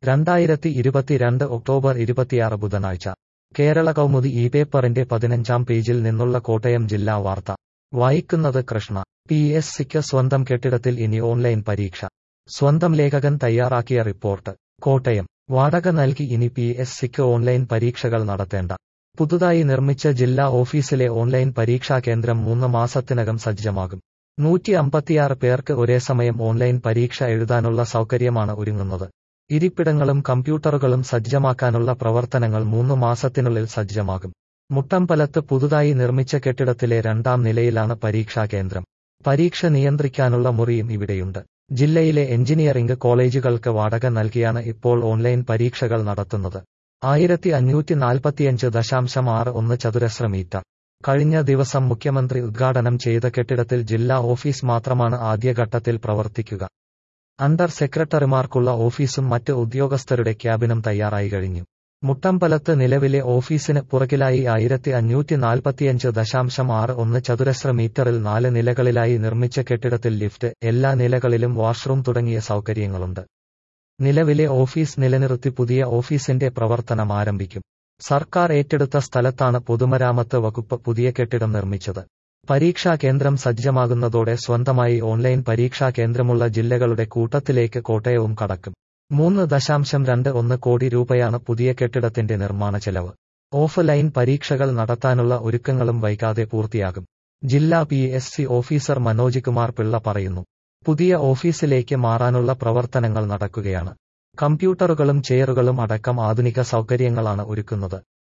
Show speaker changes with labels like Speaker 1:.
Speaker 1: രണ്ടായിരത്തി ഇരുപത്തിരണ്ട് ഒക്ടോബർ ഇരുപത്തിയാറ് ബുധനാഴ്ച കേരള കൗമുദി ഈ പേപ്പറിന്റെ പതിനഞ്ചാം പേജിൽ നിന്നുള്ള കോട്ടയം ജില്ലാ വാർത്ത വായിക്കുന്നത് കൃഷ്ണ പി എസ് സിക്ക് സ്വന്തം കെട്ടിടത്തിൽ ഇനി ഓൺലൈൻ പരീക്ഷ സ്വന്തം ലേഖകൻ തയ്യാറാക്കിയ റിപ്പോർട്ട് കോട്ടയം വാടക നൽകി ഇനി പി എസ് സിക്ക് ഓൺലൈൻ പരീക്ഷകൾ നടത്തേണ്ട പുതുതായി നിർമ്മിച്ച ജില്ലാ ഓഫീസിലെ ഓൺലൈൻ പരീക്ഷാ കേന്ദ്രം മൂന്ന് മാസത്തിനകം സജ്ജമാകും നൂറ്റി അമ്പത്തിയാറ് പേർക്ക് ഒരേ സമയം ഓൺലൈൻ പരീക്ഷ എഴുതാനുള്ള സൗകര്യമാണ് ഒരുങ്ങുന്നത് ഇരിപ്പിടങ്ങളും കമ്പ്യൂട്ടറുകളും സജ്ജമാക്കാനുള്ള പ്രവർത്തനങ്ങൾ മൂന്ന് മാസത്തിനുള്ളിൽ സജ്ജമാകും മുട്ടമ്പലത്ത് പുതുതായി നിർമ്മിച്ച കെട്ടിടത്തിലെ രണ്ടാം നിലയിലാണ് പരീക്ഷാ കേന്ദ്രം പരീക്ഷ നിയന്ത്രിക്കാനുള്ള മുറിയും ഇവിടെയുണ്ട് ജില്ലയിലെ എഞ്ചിനീയറിംഗ് കോളേജുകൾക്ക് വാടക നൽകിയാണ് ഇപ്പോൾ ഓൺലൈൻ പരീക്ഷകൾ നടത്തുന്നത് ആയിരത്തി അഞ്ഞൂറ്റി നാൽപ്പത്തിയഞ്ച് ദശാംശം ആറ് ഒന്ന് ചതുരശ്ര മീറ്റർ കഴിഞ്ഞ ദിവസം മുഖ്യമന്ത്രി ഉദ്ഘാടനം ചെയ്ത കെട്ടിടത്തിൽ ജില്ലാ ഓഫീസ് മാത്രമാണ് ആദ്യഘട്ടത്തിൽ പ്രവർത്തിക്കുക അണ്ടർ സെക്രട്ടറിമാർക്കുള്ള ഓഫീസും മറ്റ് ഉദ്യോഗസ്ഥരുടെ ക്യാബിനും തയ്യാറായി കഴിഞ്ഞു മുട്ടമ്പലത്ത് നിലവിലെ ഓഫീസിന് പുറകിലായി ആയിരത്തി അഞ്ഞൂറ്റി നാൽപ്പത്തിയഞ്ച് ദശാംശം ആറ് ഒന്ന് ചതുരശ്ര മീറ്ററിൽ നാല് നിലകളിലായി നിർമ്മിച്ച കെട്ടിടത്തിൽ ലിഫ്റ്റ് എല്ലാ നിലകളിലും വാഷ്റൂം തുടങ്ങിയ സൗകര്യങ്ങളുണ്ട് നിലവിലെ ഓഫീസ് നിലനിർത്തി പുതിയ ഓഫീസിന്റെ പ്രവർത്തനം ആരംഭിക്കും സർക്കാർ ഏറ്റെടുത്ത സ്ഥലത്താണ് പൊതുമരാമത്ത് വകുപ്പ് പുതിയ കെട്ടിടം നിർമ്മിച്ചത് പരീക്ഷാ കേന്ദ്രം സജ്ജമാകുന്നതോടെ സ്വന്തമായി ഓൺലൈൻ പരീക്ഷാ കേന്ദ്രമുള്ള ജില്ലകളുടെ കൂട്ടത്തിലേക്ക് കോട്ടയവും കടക്കും മൂന്ന് ദശാംശം രണ്ട് ഒന്ന് കോടി രൂപയാണ് പുതിയ കെട്ടിടത്തിന്റെ നിർമ്മാണ ചെലവ് ഓഫ്ലൈൻ പരീക്ഷകൾ നടത്താനുള്ള ഒരുക്കങ്ങളും വൈകാതെ പൂർത്തിയാകും ജില്ലാ P S C officer Manoj Kumar Pillai പറയുന്നു പുതിയ ഓഫീസിലേക്ക് മാറാനുള്ള പ്രവർത്തനങ്ങൾ നടക്കുകയാണ് കമ്പ്യൂട്ടറുകളും ചെയറുകളും അടക്കം ആധുനിക സൗകര്യങ്ങളാണ് ഒരുക്കുന്നത്